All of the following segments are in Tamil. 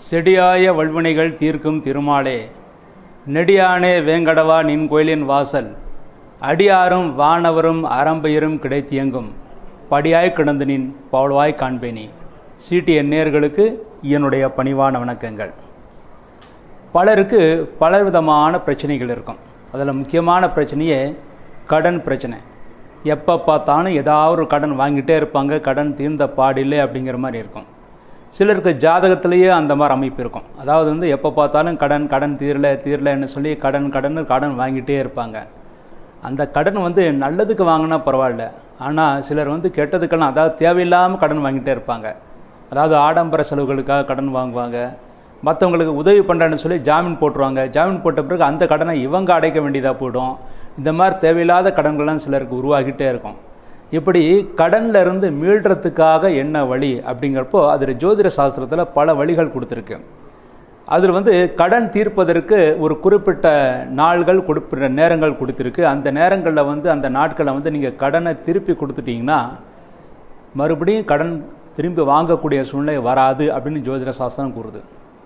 செடியாய வல்வினைகள் தீர்க்கும் திருமாலே நெடியானே வேங்கடவா நின் கோயிலின் வாசல் அடியாரும் வானவரும் அரம்பையரும் கிடைத்தியங்கும் படியாய் கிடந்து நின் பவழ்வாய் காண்பேனி சிடிஎ நேர்களுக்கு என்னுடைய பணிவான வணக்கங்கள் பலருக்கு பலவிதமான பிரச்சனைகள் இருக்கும் அதில் முக்கியமான பிரச்சனையே கடன் பிரச்சனை எப்போ பார்த்தாலும் ஏதாவது ஒரு கடன் வாங்கிட்டே இருப்பாங்க கடன் தீர்ந்த பாடில்லை அப்படிங்கிற மாதிரி இருக்கும் சிலருக்கு ஜாதகத்திலேயே அந்த மாதிரி அமைப்பு இருக்கும் அதாவது வந்து எப்போ பார்த்தாலும் கடன் கடன் தீரல தீரலைன்னு சொல்லி கடன் கடன் கடன் வாங்கிட்டே இருப்பாங்க அந்த கடன் வந்து நல்லதுக்கு வாங்கினா பரவாயில்ல ஆனால் சிலர் வந்து கெட்டதுக்கெல்லாம் அதாவது தேவையில்லாமல் கடன் வாங்கிட்டே இருப்பாங்க அதாவது ஆடம்பர செலவுகளுக்காக கடன் வாங்குவாங்க மற்றவங்களுக்கு உதவி பண்ணுறேன்னு சொல்லி ஜாமீன் போட்டுருவாங்க ஜாமீன் போட்ட பிறகு அந்த கடனை இவங்க அடைக்க வேண்டியதாக போயிடும் இந்த மாதிரி தேவையில்லாத கடன்கள்லாம் சிலருக்கு உருவாகிட்டே இருக்கும் இப்படி கடன்ல இருந்து மீள்றதுக்காக என்ன வழி அப்படிங்கிறப்போ அதில் ஜோதிட சாஸ்திரத்தில் பல வழிகள் கொடுத்துருக்கு அதில் வந்து கடன் தீர்ப்பதற்கு ஒரு குறிப்பிட்ட நாள்கள் குறிப்பிட்ட நேரங்கள் கொடுத்துருக்கு அந்த நேரங்களில் வந்து அந்த நாட்களை வந்து நீங்கள் கடனை திருப்பி கொடுத்துட்டீங்கன்னா மறுபடியும் கடன் திரும்பி வாங்கக்கூடிய சூழ்நிலை வராது அப்படின்னு ஜோதிட சாஸ்திரம் கூறுது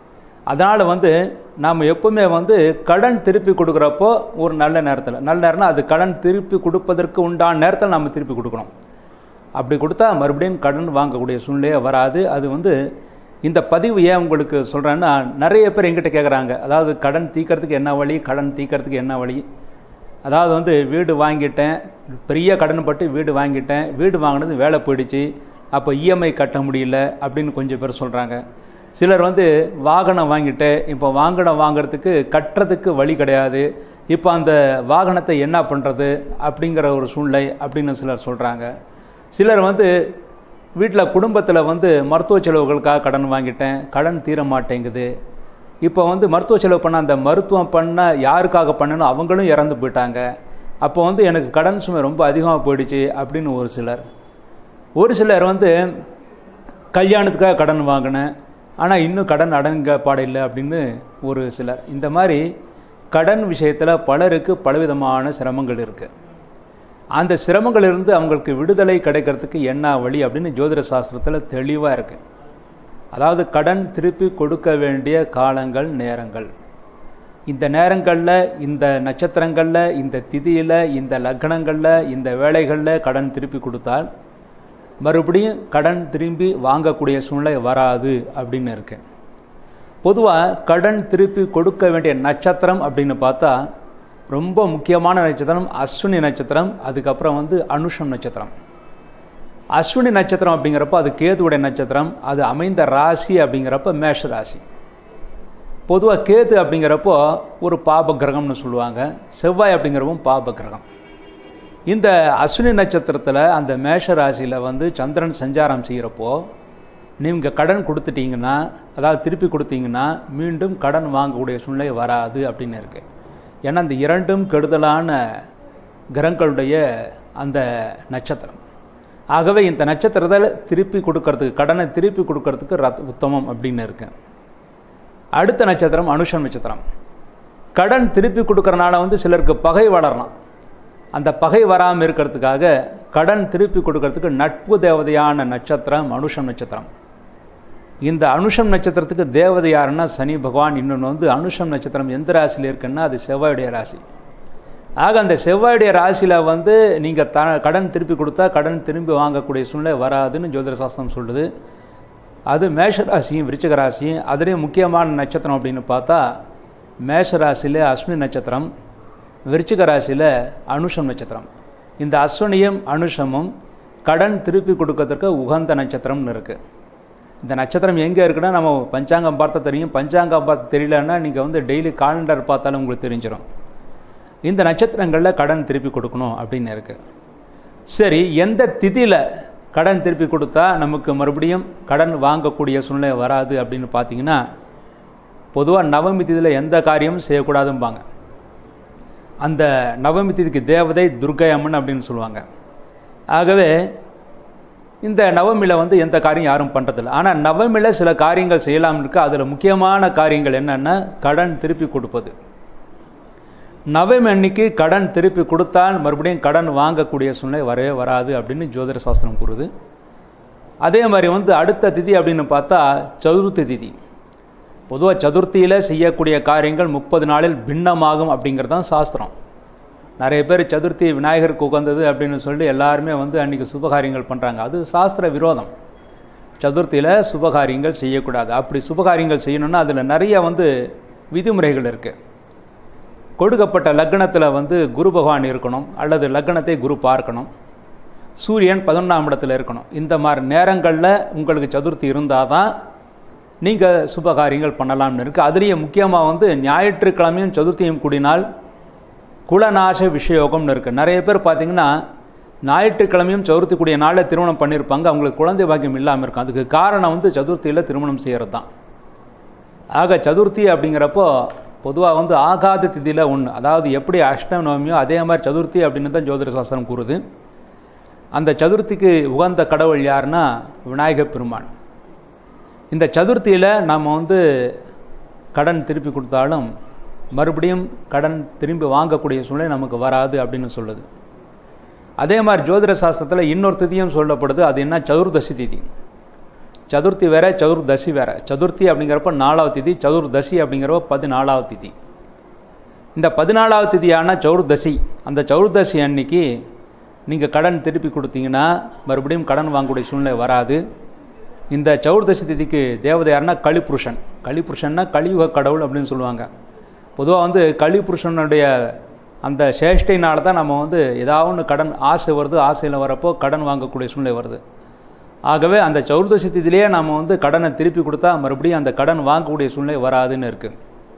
அதனால் வந்து நாம் எப்பவுமே வந்து கடன் திருப்பி கொடுக்குறப்போ ஒரு நல்ல நேரத்தில் நல்ல நேரம்னா அது கடன் திருப்பி கொடுப்பதற்கு உண்டான நேரத்தில் நம்ம திருப்பி கொடுக்கணும் அப்படி கொடுத்தா மறுபடியும் கடன் வாங்கக்கூடிய சூழ்நிலையே வராது அது வந்து இந்த பதிவு ஏன் உங்களுக்கு சொல்கிறேன்னா நிறைய பேர் எங்கிட்ட கேட்குறாங்க அதாவது கடன் தீக்கிறதுக்கு என்ன வழி கடன் தீக்கிறதுக்கு என்ன வழி அதாவது வந்து வீடு வாங்கிட்டேன் பெரிய கடன் பட்டு வீடு வாங்கிட்டேன் வீடு வாங்கினது வேலை போயிடுச்சு அப்போ இஎம்ஐ கட்ட முடியல அப்படின்னு கொஞ்சம் பேர் சொல்கிறாங்க சிலர் வந்து வாகனம் வாங்கிட்டு இப்போ வாகனம் வாங்குறதுக்கு கட்டுறதுக்கு வழி கிடையாது இப்போ அந்த வாகனத்தை என்ன பண்ணுறது அப்படிங்கிற ஒரு சூழ்நிலை அப்படின்னு சிலர் சொல்கிறாங்க சிலர் வந்து வீட்டில் குடும்பத்தில் வந்து மருத்துவ செலவுகளுக்காக கடன் வாங்கிட்டேன் கடன் தீர மாட்டேங்குது இப்போ வந்து மருத்துவ செலவு பண்ண அந்த மருத்துவம் பண்ண யாருக்காக பண்ணணும் அவங்களும் இறந்து போயிட்டாங்க அப்போ வந்து எனக்கு கடன் சுமை ரொம்ப அதிகமாக போயிடுச்சு அப்படின்னு ஒரு சிலர் ஒரு சிலர் வந்து கல்யாணத்துக்காக கடன் வாங்கினேன் ஆனால் இன்னும் கடன் அடங்க பாடில்லை அப்படின்னு ஒரு சிலர் இந்த மாதிரி கடன் விஷயத்தில் பலருக்கு பலவிதமான சிரமங்கள் இருக்குது அந்த சிரமங்களிலிருந்து அவங்களுக்கு விடுதலை கிடைக்கிறதுக்கு என்ன வழி அப்படின்னு ஜோதிட சாஸ்திரத்தில் தெளிவாக இருக்குது அதாவது கடன் திருப்பி கொடுக்க வேண்டிய காலங்கள் நேரங்கள் இந்த நேரங்களில் இந்த நட்சத்திரங்களில் இந்த திதியில் இந்த லக்னங்களில் இந்த வேலைகளில் கடன் திருப்பி கொடுத்தால் மறுபடியும் கடன் திரும்பி வாங்கக்கூடிய சூழ்நிலை வராது அப்படின்னு இருக்கு பொதுவாக கடன் திருப்பி கொடுக்க வேண்டிய நட்சத்திரம் அப்படின்னு பார்த்தா ரொம்ப முக்கியமான நட்சத்திரம் அஸ்வினி நட்சத்திரம் அதுக்கப்புறம் வந்து அனுஷம் நட்சத்திரம் அஸ்வினி நட்சத்திரம் அப்படிங்கிறப்ப அது கேதுவுடைய நட்சத்திரம் அது அமைந்த ராசி அப்படிங்கிறப்ப மேஷ ராசி பொதுவாக கேது அப்படிங்கிறப்போ ஒரு பாப கிரகம்னு சொல்லுவாங்க செவ்வாய் அப்படிங்கிறவும் பாப கிரகம் இந்த அஸ்வினி நட்சத்திரத்தில் அந்த மேஷ ராசியில் வந்து சந்திரன் சஞ்சாரம் செய்கிறப்போ நீங்கள் கடன் கொடுத்துட்டீங்கன்னா அதாவது திருப்பி கொடுத்தீங்கன்னா மீண்டும் கடன் வாங்கக்கூடிய சூழ்நிலை வராது அப்படின்னு இருக்குது ஏன்னா அந்த இரண்டும் கெடுதலான கிரகங்களுடைய அந்த நட்சத்திரம் ஆகவே இந்த நட்சத்திரத்தை திருப்பி கொடுக்கறதுக்கு கடனை திருப்பி கொடுக்கறதுக்கு ரத் உத்தமம் அப்படின்னு இருக்கு அடுத்த நட்சத்திரம் அனுஷம் நட்சத்திரம் கடன் திருப்பி கொடுக்கறனால வந்து சிலருக்கு பகை வளரலாம் அந்த பகை வராமல் இருக்கிறதுக்காக கடன் திருப்பி கொடுக்கறதுக்கு நட்பு தேவதையான நட்சத்திரம் அனுஷம் நட்சத்திரம் இந்த அனுஷம் நட்சத்திரத்துக்கு தேவதை யாருன்னா சனி பகவான் இன்னொன்று வந்து அனுஷம் நட்சத்திரம் எந்த ராசியில் இருக்குன்னா அது செவ்வாயுடைய ராசி ஆக அந்த செவ்வாயுடைய ராசியில் வந்து நீங்கள் த கடன் திருப்பி கொடுத்தா கடன் திரும்பி வாங்கக்கூடிய சூழ்நிலை வராதுன்னு ஜோதிட சாஸ்திரம் சொல்லுது அது மேஷ ராசியும் விருச்சிக ராசியும் அதுலேயும் முக்கியமான நட்சத்திரம் அப்படின்னு பார்த்தா மேஷ ராசியில் அஸ்வினி நட்சத்திரம் விருச்சிக ராசியில் அனுஷம் நட்சத்திரம் இந்த அஸ்வினியும் அனுஷமும் கடன் திருப்பி கொடுக்கறதுக்கு உகந்த நட்சத்திரம்னு இருக்குது இந்த நட்சத்திரம் எங்கே இருக்குன்னா நம்ம பஞ்சாங்கம் பார்த்தா தெரியும் பஞ்சாங்கம் பார்த்து தெரியலன்னா நீங்கள் வந்து டெய்லி காலண்டர் பார்த்தாலும் உங்களுக்கு தெரிஞ்சிடும் இந்த நட்சத்திரங்களில் கடன் திருப்பி கொடுக்கணும் அப்படின்னு இருக்குது சரி எந்த திதியில் கடன் திருப்பி கொடுத்தா நமக்கு மறுபடியும் கடன் வாங்கக்கூடிய சூழ்நிலை வராது அப்படின்னு பார்த்தீங்கன்னா பொதுவாக நவமி திதியில் எந்த காரியமும் செய்யக்கூடாதும்பாங்க அந்த நவமி திதிக்கு தேவதை துர்கை அம்மன் அப்படின்னு சொல்லுவாங்க ஆகவே இந்த நவமியில் வந்து எந்த காரியம் யாரும் பண்ணுறதில்ல ஆனால் நவமியில் சில காரியங்கள் செய்யலாம்னு இருக்கு அதில் முக்கியமான காரியங்கள் என்னென்னா கடன் திருப்பி கொடுப்பது நவமி அன்னைக்கு கடன் திருப்பி கொடுத்தால் மறுபடியும் கடன் வாங்கக்கூடிய சூழ்நிலை வரவே வராது அப்படின்னு ஜோதிட சாஸ்திரம் கூறுது அதே மாதிரி வந்து அடுத்த திதி அப்படின்னு பார்த்தா சதுர்த்தி திதி பொதுவாக சதுர்த்தியில் செய்யக்கூடிய காரியங்கள் முப்பது நாளில் பின்னமாகும் அப்படிங்கிறது தான் சாஸ்திரம் நிறைய பேர் சதுர்த்தி விநாயகருக்கு உகந்தது அப்படின்னு சொல்லி எல்லாருமே வந்து அன்றைக்கி சுபகாரியங்கள் பண்ணுறாங்க அது சாஸ்திர விரோதம் சதுர்த்தியில் சுபகாரியங்கள் செய்யக்கூடாது அப்படி சுபகாரியங்கள் செய்யணும்னா அதில் நிறைய வந்து விதிமுறைகள் இருக்குது கொடுக்கப்பட்ட லக்னத்தில் வந்து குரு பகவான் இருக்கணும் அல்லது லக்னத்தை குரு பார்க்கணும் சூரியன் பதினொன்றாம் இடத்துல இருக்கணும் இந்த மாதிரி நேரங்களில் உங்களுக்கு சதுர்த்தி இருந்தால் தான் நீங்கள் சுபகாரியங்கள் பண்ணலாம்னு இருக்குது அதுலேயே முக்கியமாக வந்து ஞாயிற்றுக்கிழமையும் சதுர்த்தியும் கூடினால் குலநாச விஷயோகம்னு இருக்குது நிறைய பேர் பார்த்திங்கன்னா ஞாயிற்றுக்கிழமையும் சதுர்த்தி கூடிய நாளில் திருமணம் பண்ணியிருப்பாங்க அவங்களுக்கு குழந்தை பாக்கியம் இல்லாமல் இருக்கும் அதுக்கு காரணம் வந்து சதுர்த்தியில் திருமணம் செய்கிறது தான் ஆக சதுர்த்தி அப்படிங்கிறப்போ பொதுவாக வந்து ஆகாத திதியில் ஒன்று அதாவது எப்படி அஷ்டநவமியோ அதே மாதிரி சதுர்த்தி அப்படின்னு தான் ஜோதிட சாஸ்திரம் கூறுது அந்த சதுர்த்திக்கு உகந்த கடவுள் யாருன்னா விநாயகர் பெருமான் இந்த சதுர்த்தியில் நம்ம வந்து கடன் திருப்பி கொடுத்தாலும் மறுபடியும் கடன் திரும்பி வாங்கக்கூடிய சூழ்நிலை நமக்கு வராது அப்படின்னு சொல்லுது அதே மாதிரி ஜோதிட சாஸ்திரத்தில் இன்னொரு திதியும் சொல்லப்படுது அது என்ன சதுர்தசி திதி சதுர்த்தி வேற சதுர்தசி வேற சதுர்த்தி அப்படிங்கிறப்ப நாலாவது திதி சதுர்தசி அப்படிங்கிறப்ப பதினாலாவது திதி இந்த பதினாலாவது திதியான சௌர்தசி அந்த சௌர்தசி அன்னைக்கு நீங்கள் கடன் திருப்பி கொடுத்தீங்கன்னா மறுபடியும் கடன் வாங்கக்கூடிய சூழ்நிலை வராது இந்த சௌர்தசி திதிக்கு தேவதை யாருன்னா கலிபுருஷன் கலிபுருஷன்னா கலியுக கடவுள் அப்படின்னு சொல்லுவாங்க பொதுவாக வந்து கலிபுருஷனுடைய அந்த சேஷ்டையினால தான் நம்ம வந்து ஏதாவது ஒன்று கடன் ஆசை வருது ஆசையில் வரப்போ கடன் வாங்கக்கூடிய சூழ்நிலை வருது ஆகவே அந்த சௌர்தசி திதியிலேயே நம்ம வந்து கடனை திருப்பி கொடுத்தா மறுபடியும் அந்த கடன் வாங்கக்கூடிய சூழ்நிலை வராதுன்னு இருக்குது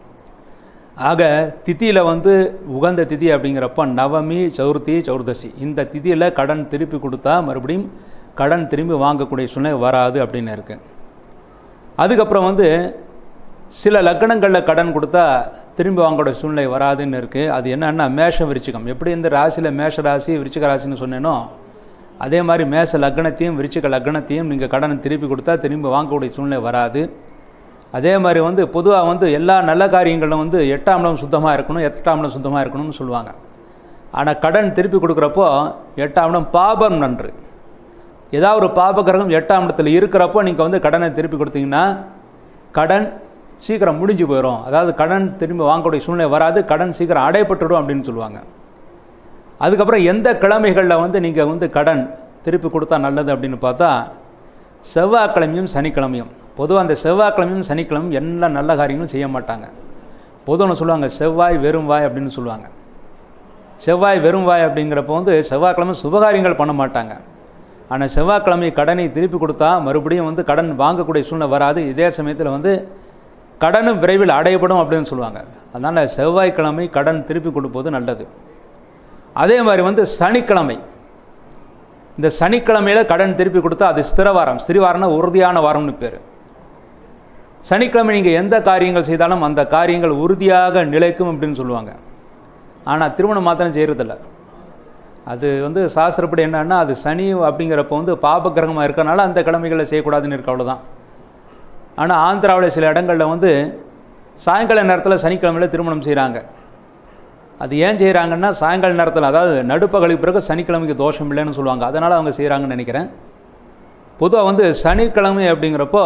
ஆக திதியில் வந்து உகந்த திதி அப்படிங்கிறப்ப நவமி சதுர்த்தி சௌர்தசி இந்த திதியில் கடன் திருப்பி கொடுத்தா மறுபடியும் கடன் திரும்பி வாங்கக்கூடிய சூழ்நிலை வராது அப்படின்னு இருக்கு அதுக்கப்புறம் வந்து சில லக்கணங்களில் கடன் கொடுத்தா திரும்பி வாங்கக்கூடிய சூழ்நிலை வராதுன்னு இருக்குது அது என்னன்னா மேஷ விருச்சிகம் எப்படி இந்த ராசியில் மேஷ ராசி விருச்சிக ராசின்னு சொன்னேனோ அதே மாதிரி மேச லக்னத்தையும் விருச்சிக லக்னத்தையும் நீங்கள் கடனை திருப்பி கொடுத்தா திரும்பி வாங்கக்கூடிய சூழ்நிலை வராது அதே மாதிரி வந்து பொதுவாக வந்து எல்லா நல்ல காரியங்களும் வந்து எட்டாம் இடம் சுத்தமாக இருக்கணும் எட்டாம் இடம் சுத்தமாக இருக்கணும்னு சொல்லுவாங்க ஆனால் கடன் திருப்பி கொடுக்குறப்போ எட்டாம் இடம் பாபம் நன்று ஏதாவது ஒரு பாப கிரகம் எட்டாம் இடத்துல இருக்கிறப்போ நீங்கள் வந்து கடனை திருப்பி கொடுத்தீங்கன்னா கடன் சீக்கிரம் முடிஞ்சு போயிடும் அதாவது கடன் திரும்பி வாங்கக்கூடிய சூழ்நிலை வராது கடன் சீக்கிரம் அடைப்பட்டுடும் அப்படின்னு சொல்லுவாங்க அதுக்கப்புறம் எந்த கிழமைகளில் வந்து நீங்கள் வந்து கடன் திருப்பி கொடுத்தா நல்லது அப்படின்னு பார்த்தா செவ்வாய்க்கிழமையும் சனிக்கிழமையும் பொதுவாக அந்த செவ்வாய்க்கிழமையும் சனிக்கிழமையும் எல்லா நல்ல காரியங்களும் செய்ய மாட்டாங்க பொதுவாக சொல்லுவாங்க செவ்வாய் வெறும் வாய் அப்படின்னு சொல்லுவாங்க செவ்வாய் வெறும் வாய் அப்படிங்கிறப்போ வந்து செவ்வாய்க்கிழமை சுபகாரியங்கள் பண்ண மாட்டாங்க ஆனால் செவ்வாய்க்கிழமை கடனை திருப்பி கொடுத்தா மறுபடியும் வந்து கடன் வாங்கக்கூடிய சூழ்நிலை வராது இதே சமயத்தில் வந்து கடனும் விரைவில் அடையப்படும் அப்படின்னு சொல்லுவாங்க அதனால் செவ்வாய்க்கிழமை கடன் திருப்பி கொடுப்பது நல்லது அதே மாதிரி வந்து சனிக்கிழமை இந்த சனிக்கிழமையில் கடன் திருப்பி கொடுத்தா அது ஸ்திர வாரம் ஸ்திரிவாரம்னா உறுதியான வாரம்னு பேர் சனிக்கிழமை நீங்கள் எந்த காரியங்கள் செய்தாலும் அந்த காரியங்கள் உறுதியாக நிலைக்கும் அப்படின்னு சொல்லுவாங்க ஆனால் திருமணம் மாத்திரம் செய்கிறதில்ல அது வந்து சாஸ்திரப்படி என்னன்னா அது சனி அப்படிங்கிறப்போ வந்து பாப கிரகமாக இருக்கறனால அந்த கிழமைகளை செய்யக்கூடாதுன்னு இருக்கு அவ்வளோதான் ஆனால் ஆந்திராவில் சில இடங்களில் வந்து சாயங்கால நேரத்தில் சனிக்கிழமையில் திருமணம் செய்கிறாங்க அது ஏன் செய்கிறாங்கன்னா சாயங்கால நேரத்தில் அதாவது நடுப்பகலுக்கு பிறகு சனிக்கிழமைக்கு தோஷம் இல்லைன்னு சொல்லுவாங்க அதனால் அவங்க செய்கிறாங்கன்னு நினைக்கிறேன் பொதுவாக வந்து சனிக்கிழமை அப்படிங்கிறப்போ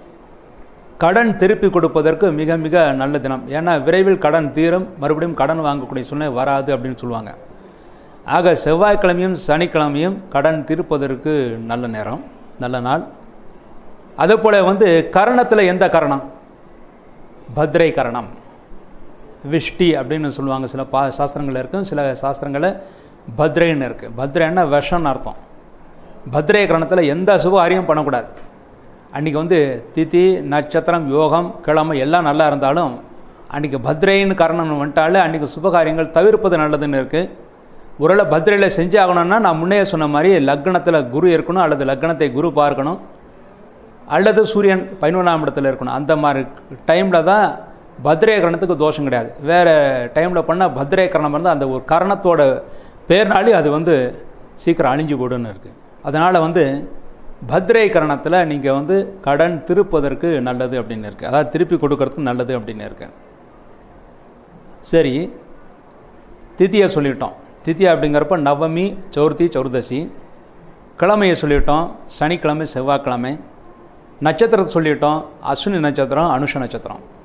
கடன் திருப்பி கொடுப்பதற்கு மிக மிக நல்ல தினம் ஏன்னா விரைவில் கடன் தீரும் மறுபடியும் கடன் வாங்கக்கூடிய சூழ்நிலை வராது அப்படின்னு சொல்லுவாங்க ஆக செவ்வாய்க்கிழமையும் சனிக்கிழமையும் கடன் தீர்ப்பதற்கு நல்ல நேரம் நல்ல நாள் அதே போல் வந்து கரணத்தில் எந்த கரணம் பத்ரை கரணம் விஷ்டி அப்படின்னு சொல்லுவாங்க சில பா சாஸ்திரங்கள் இருக்கும் சில சாஸ்திரங்களில் பத்ரைன்னு இருக்குது பத்ரைன்னா விஷம்னு அர்த்தம் பத்ரை கரணத்தில் எந்த சுபகாரியம் பண்ணக்கூடாது அன்றைக்கி வந்து திதி நட்சத்திரம் யோகம் கிழமை எல்லாம் நல்லா இருந்தாலும் அன்றைக்கி பத்ரைன்னு கரணம் வந்துட்டாலே அன்றைக்கி சுபகாரியங்கள் தவிர்ப்பது நல்லதுன்னு இருக்குது ஒருவேளை பத்ரையில் செஞ்சு ஆகணும்னா நான் முன்னே சொன்ன மாதிரி லக்னத்தில் குரு இருக்கணும் அல்லது லக்னத்தை குரு பார்க்கணும் அல்லது சூரியன் பதினொன்றாம் இடத்துல இருக்கணும் அந்த மாதிரி டைமில் தான் பத்ரே கரணத்துக்கு தோஷம் கிடையாது வேறு டைமில் பண்ணால் பத்ரே கரணம் வந்து அந்த ஒரு கரணத்தோட பேர்னாலே அது வந்து சீக்கிரம் அழிஞ்சு போடுன்னு இருக்குது அதனால் வந்து பத்ரை கரணத்தில் நீங்கள் வந்து கடன் திருப்பதற்கு நல்லது அப்படின்னு இருக்குது அதாவது திருப்பி கொடுக்கறதுக்கு நல்லது அப்படின்னு இருக்கு சரி திதியை சொல்லிட்டோம் திதி அப்படிங்கிறப்ப நவமி சௌர்த்தி சௌர்தசி கிழமையை சொல்லிட்டோம் சனிக்கிழமை செவ்வாய்க்கிழமை நட்சத்திரத்தை சொல்லிட்டோம் அஸ்வினி நட்சத்திரம் அனுஷ நட்சத்திரம்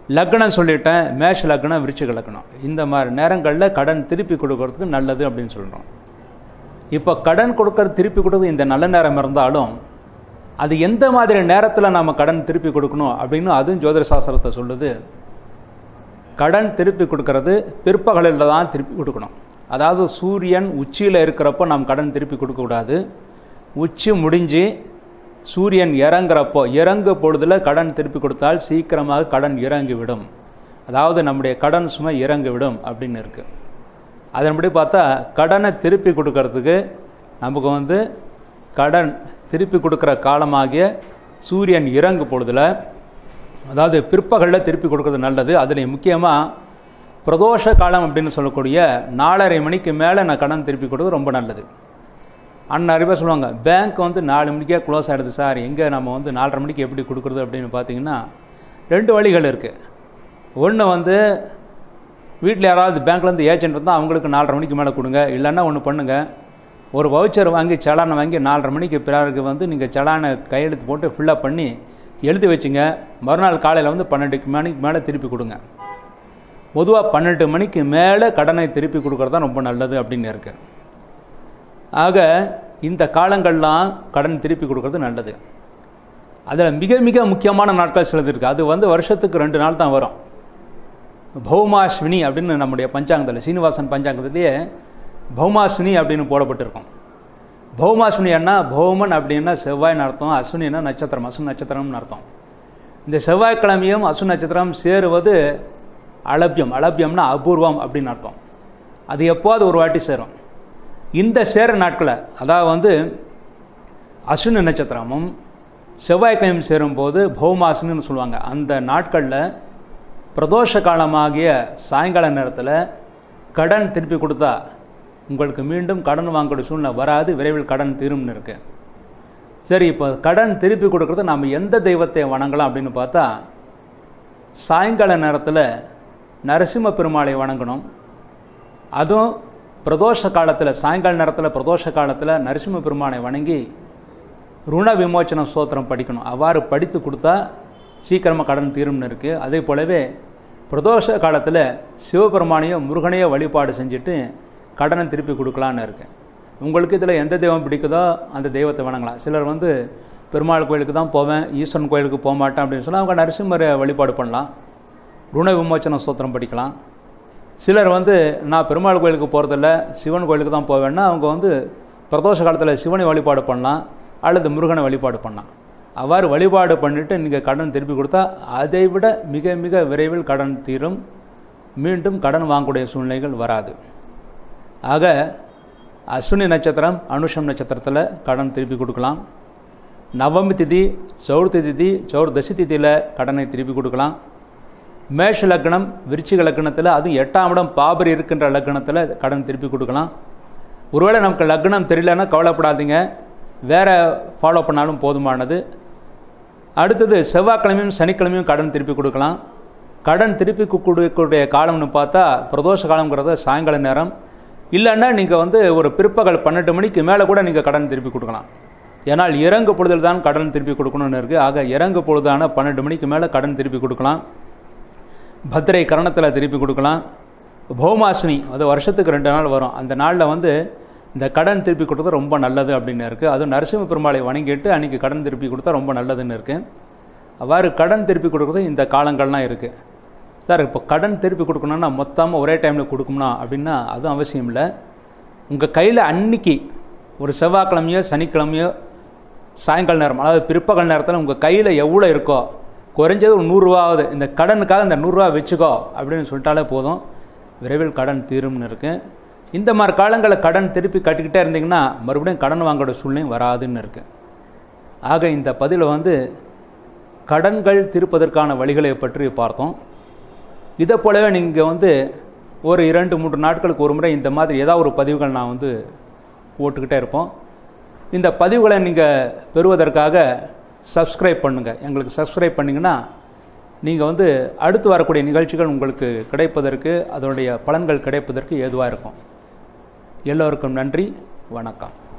லக்னம் சொல்லிட்டேன் மேஷ லக்னம் விருச்சிக லக்னம் இந்த மாதிரி நேரங்களில் கடன் திருப்பி கொடுக்கறதுக்கு நல்லது அப்படின்னு சொல்கிறோம் இப்போ கடன் கொடுக்கறது திருப்பி கொடுக்குறது இந்த நல்ல நேரம் இருந்தாலும் அது எந்த மாதிரி நேரத்தில் நம்ம கடன் திருப்பி கொடுக்கணும் அப்படின்னு அதுவும் ஜோதிட சாஸ்திரத்தை சொல்லுது கடன் திருப்பி கொடுக்கறது பிற்பகலில் தான் திருப்பி கொடுக்கணும் அதாவது சூரியன் உச்சியில் இருக்கிறப்போ நாம் கடன் திருப்பி கொடுக்கக்கூடாது உச்சி முடிஞ்சு சூரியன் இறங்குறப்போ இறங்கு பொழுதில் கடன் திருப்பி கொடுத்தால் சீக்கிரமாக கடன் இறங்கிவிடும் அதாவது நம்முடைய கடன் சுமை இறங்கிவிடும் அப்படின்னு இருக்குது அதன்படி பார்த்தா கடனை திருப்பி கொடுக்கறதுக்கு நமக்கு வந்து கடன் திருப்பி கொடுக்குற காலமாகிய சூரியன் இறங்கு பொழுதில் அதாவது பிற்பகலில் திருப்பி கொடுக்கறது நல்லது அதில் முக்கியமாக பிரதோஷ காலம் அப்படின்னு சொல்லக்கூடிய நாலரை மணிக்கு மேலே நான் கடன் திருப்பி கொடுக்குறது ரொம்ப நல்லது அண்ணன் நிறைய பேர் சொல்லுவாங்க பேங்க் வந்து நாலு மணிக்கே க்ளோஸ் ஆகிடுது சார் எங்கே நம்ம வந்து நாலரை மணிக்கு எப்படி கொடுக்குறது அப்படின்னு பார்த்தீங்கன்னா ரெண்டு வழிகள் இருக்குது ஒன்று வந்து வீட்டில் யாராவது பேங்க்லேருந்து ஏஜென்ட் இருந்தால் அவங்களுக்கு நாலரை மணிக்கு மேலே கொடுங்க இல்லைன்னா ஒன்று பண்ணுங்கள் ஒரு வவுச்சர் வாங்கி சலானை வாங்கி நாலரை மணிக்கு பிறகு வந்து நீங்கள் சலானை கையெழுத்து போட்டு ஃபில்லப் பண்ணி எழுதி வச்சுங்க மறுநாள் காலையில் வந்து பன்னெண்டுக்கு மணிக்கு மேலே திருப்பி கொடுங்க பொதுவாக பன்னெண்டு மணிக்கு மேலே கடனை திருப்பி கொடுக்குறது தான் ரொம்ப நல்லது அப்படின்னு இருக்கு ஆக இந்த காலங்கள்லாம் கடன் திருப்பி கொடுக்கறது நல்லது அதில் மிக மிக முக்கியமான நாட்கள் சிலது இருக்குது அது வந்து வருஷத்துக்கு ரெண்டு நாள் தான் வரும் பௌமாஸ்வினி அப்படின்னு நம்முடைய பஞ்சாங்கத்தில் சீனிவாசன் பஞ்சாங்கத்திலேயே பௌமாஸ்வினி அப்படின்னு போடப்பட்டிருக்கும் பௌமாஸ்வினி என்ன பௌமன் அப்படின்னா செவ்வாய்னு அர்த்தம் அஸ்வினின்னா நட்சத்திரம் அசு நட்சத்திரம்னு அர்த்தம் இந்த செவ்வாய்க்கிழமையும் அசு நட்சத்திரம் சேருவது அலபியம் அலபியம்னா அபூர்வம் அப்படின்னு அர்த்தம் அது எப்போது ஒரு வாட்டி சேரும் இந்த சேர நாட்களை அதாவது வந்து அஸ்வினி நட்சத்திரமும் செவ்வாய்க்கிழமையும் சேரும்போது பௌமாசுன்னு சொல்லுவாங்க அந்த நாட்களில் பிரதோஷ காலமாகிய சாயங்கால நேரத்தில் கடன் திருப்பி கொடுத்தா உங்களுக்கு மீண்டும் கடன் வாங்கக்கூடிய சூழ்நிலை வராது விரைவில் கடன் தீரும்னு இருக்கு சரி இப்போ கடன் திருப்பி கொடுக்கறது நம்ம எந்த தெய்வத்தை வணங்கலாம் அப்படின்னு பார்த்தா சாயங்கால நேரத்தில் நரசிம்ம பெருமாளை வணங்கணும் அதுவும் பிரதோஷ காலத்தில் சாயங்கால நேரத்தில் பிரதோஷ காலத்தில் நரசிம்ம பெருமானை வணங்கி ருண விமோச்சன ஸ்தோத்திரம் படிக்கணும் அவ்வாறு படித்து கொடுத்தா சீக்கிரமாக கடன் தீரும்னு இருக்குது அதே போலவே பிரதோஷ காலத்தில் சிவபெருமானையோ முருகனையோ வழிபாடு செஞ்சுட்டு கடனை திருப்பி கொடுக்கலான்னு இருக்கு உங்களுக்கு இதில் எந்த தெய்வம் பிடிக்குதோ அந்த தெய்வத்தை வணங்கலாம் சிலர் வந்து பெருமாள் கோயிலுக்கு தான் போவேன் ஈஸ்வரன் கோயிலுக்கு போக மாட்டேன் அப்படின்னு சொன்னால் அவங்க நரசிம்மரை வழிபாடு பண்ணலாம் ருண விமோச்சன ஸ்தோத்திரம் படிக்கலாம் சிலர் வந்து நான் பெருமாள் கோயிலுக்கு போகிறதில்ல சிவன் கோயிலுக்கு தான் போவேன்னா அவங்க வந்து பிரதோஷ காலத்தில் சிவனை வழிபாடு பண்ணலாம் அல்லது முருகனை வழிபாடு பண்ணலாம் அவ்வாறு வழிபாடு பண்ணிவிட்டு நீங்கள் கடன் திருப்பி கொடுத்தா அதை விட மிக மிக விரைவில் கடன் தீரும் மீண்டும் கடன் வாங்கக்கூடிய சூழ்நிலைகள் வராது ஆக அஸ்வினி நட்சத்திரம் அனுஷம் நட்சத்திரத்தில் கடன் திருப்பி கொடுக்கலாம் நவமி திதி சௌர்த்தி திதி சௌர் தசி திதியில் கடனை திருப்பி கொடுக்கலாம் மேஷ லக்னம் விருச்சிக லக்னத்தில் அதுவும் எட்டாம் இடம் பாபர் இருக்கின்ற லக்னத்தில் கடன் திருப்பி கொடுக்கலாம் ஒருவேளை நமக்கு லக்னம் தெரியலன்னா கவலைப்படாதீங்க வேறு ஃபாலோ பண்ணாலும் போதுமானது அடுத்தது செவ்வாய்க்கிழமையும் சனிக்கிழமையும் கடன் திருப்பி கொடுக்கலாம் கடன் திருப்பி கொடுக்கக்கூடிய காலம்னு பார்த்தா பிரதோஷ காலங்கிறத சாயங்கால நேரம் இல்லைன்னா நீங்கள் வந்து ஒரு பிற்பகல் பன்னெண்டு மணிக்கு மேலே கூட நீங்கள் கடன் திருப்பி கொடுக்கலாம் ஏன்னால் இறங்கு பொழுதில் தான் கடன் திருப்பி கொடுக்கணும்னு இருக்குது ஆக இறங்கு பொழுதான பன்னெண்டு மணிக்கு மேலே கடன் திருப்பி கொடுக்கலாம் பத்திரை கரணத்தில் திருப்பி கொடுக்கலாம் பௌமாசினி அது வருஷத்துக்கு ரெண்டு நாள் வரும் அந்த நாளில் வந்து இந்த கடன் திருப்பி கொடுத்தது ரொம்ப நல்லது அப்படின்னு இருக்குது அதுவும் நரசிம்ம பெருமாளை வணங்கிட்டு அன்றைக்கி கடன் திருப்பி கொடுத்தா ரொம்ப நல்லதுன்னு இருக்குது அவ்வாறு கடன் திருப்பி கொடுக்குறது இந்த காலங்கள்லாம் இருக்குது சார் இப்போ கடன் திருப்பி கொடுக்கணுன்னா மொத்தமாக ஒரே டைமில் கொடுக்கணும்னா அப்படின்னா அதுவும் அவசியம் இல்லை உங்கள் கையில் அன்னைக்கு ஒரு செவ்வாய்க்கிழமையோ சனிக்கிழமையோ சாயங்கால நேரம் அதாவது பிற்பகல் நேரத்தில் உங்கள் கையில் எவ்வளோ இருக்கோ குறைஞ்சது ஒரு நூறுரூவாவது இந்த கடனுக்காக இந்த நூறுரூவா வச்சுக்கோ அப்படின்னு சொல்லிட்டாலே போதும் விரைவில் கடன் தீரும்னு இருக்குது இந்த மாதிரி காலங்களில் கடன் திருப்பி கட்டிக்கிட்டே இருந்தீங்கன்னா மறுபடியும் கடன் வாங்கோட சூழ்நிலையும் வராதுன்னு இருக்குது ஆக இந்த பதிவில் வந்து கடன்கள் தீர்ப்பதற்கான வழிகளை பற்றி பார்த்தோம் இதை போலவே நீங்கள் வந்து ஒரு இரண்டு மூன்று நாட்களுக்கு ஒரு முறை இந்த மாதிரி ஏதாவது ஒரு பதிவுகள் நான் வந்து போட்டுக்கிட்டே இருப்போம் இந்த பதிவுகளை நீங்கள் பெறுவதற்காக சப்ஸ்கிரைப் பண்ணுங்கள் எங்களுக்கு சப்ஸ்கிரைப் பண்ணிங்கன்னா நீங்கள் வந்து அடுத்து வரக்கூடிய நிகழ்ச்சிகள் உங்களுக்கு கிடைப்பதற்கு அதனுடைய பலன்கள் கிடைப்பதற்கு ஏதுவாக இருக்கும் எல்லோருக்கும் நன்றி வணக்கம்